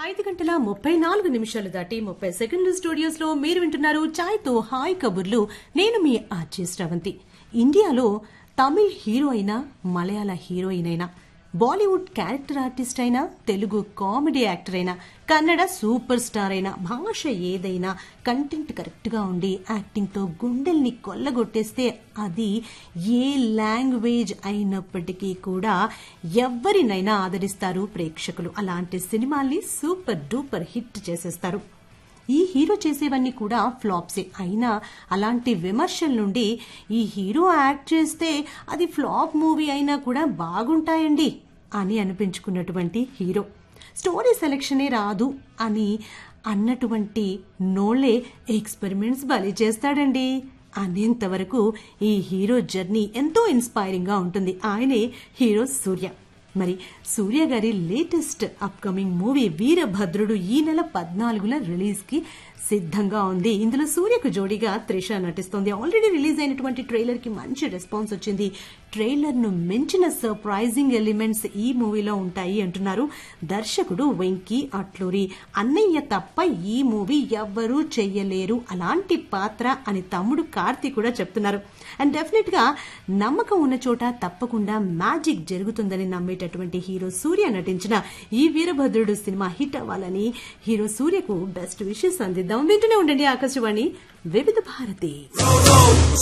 ఐదు గంటల ముప్పై నాలుగు నిమిషాలు దాటి ముప్పై సెకండ్ల స్టూడియోస్ లో మీరు వింటున్నారు ఛాయ్తో హాయ్ కబుర్లు నేను మీ ఆర్జే శ్రవంతి ఇండియాలో తమిళ్ హీరో అయినా మలయాళ హీరోయిన్ అయినా బాలీవుడ్ క్యారెక్టర్ ఆర్టిస్ట్ అయినా తెలుగు కామెడీ యాక్టర్ అయినా కన్నడ సూపర్ స్టార్ అయినా భాష ఏదైనా కంటెంట్ కరెక్ట్ గా ఉండి యాక్టింగ్ తో గుండెల్ని కొల్లగొట్టేస్తే అది ఏ లాంగ్వేజ్ అయినప్పటికీ కూడా ఎవరినైనా ఆదరిస్తారు ప్రేక్షకులు అలాంటి సినిమాల్ని సూపర్ డూపర్ హిట్ చేసేస్తారు ఈ హీరో చేసేవన్నీ కూడా ఫ్లాప్సే అయినా అలాంటి విమర్శల నుండి ఈ హీరో యాక్ట్ చేస్తే అది ఫ్లాప్ మూవీ అయినా కూడా బాగుంటాయండి అని అనిపించుకున్నటువంటి హీరో స్టోరీ సెలెక్షనే రాదు అని అన్నటువంటి నోళ్లే ఎక్స్పెరిమెంట్స్ బలి చేస్తాడండి అనేంతవరకు ఈ హీరో జర్నీ ఎంతో ఇన్స్పైరింగ్ గా ఉంటుంది ఆయనే హీరో సూర్య మరి సూర్య గారి లేటెస్ట్ అప్కమింగ్ మూవీ వీరభద్రుడు ఈ నెల పద్నాలుగున రిలీజ్ కి సిద్ధంగా ఉంది ఇందులో సూర్యకు జోడీగా త్రిష నటిస్తోంది ఆల్రెడీ రిలీజ్ అయినటువంటి ట్రైలర్ కి మంచి రెస్పాన్స్ వచ్చింది ట్రైలర్ ను మించిన సర్ప్రైజింగ్ ఎలిమెంట్స్ ఈ మూవీలో ఉంటాయి అంటున్నారు దర్శకుడు వెంకీ అట్లూరి అన్నయ్య తప్ప ఈ మూవీ ఎవ్వరూ చెయ్యలేరు అలాంటి పాత్ర అని తమ్ముడు కార్తీ కూడా చెప్తున్నారు అండ్ డెఫినెట్ గా నమ్మకం ఉన్న చోట తప్పకుండా మ్యాజిక్ జరుగుతుందని నమ్మేటటువంటి హీరో సూర్య నటించిన ఈ వీరభద్రుడు సినిమా హిట్ అవ్వాలని హీరో సూర్యకు బెస్ట్ విషెస్ అందిద్దాం వింటూనే ఉండండి ఆకాశవాణి వివిధ భారతి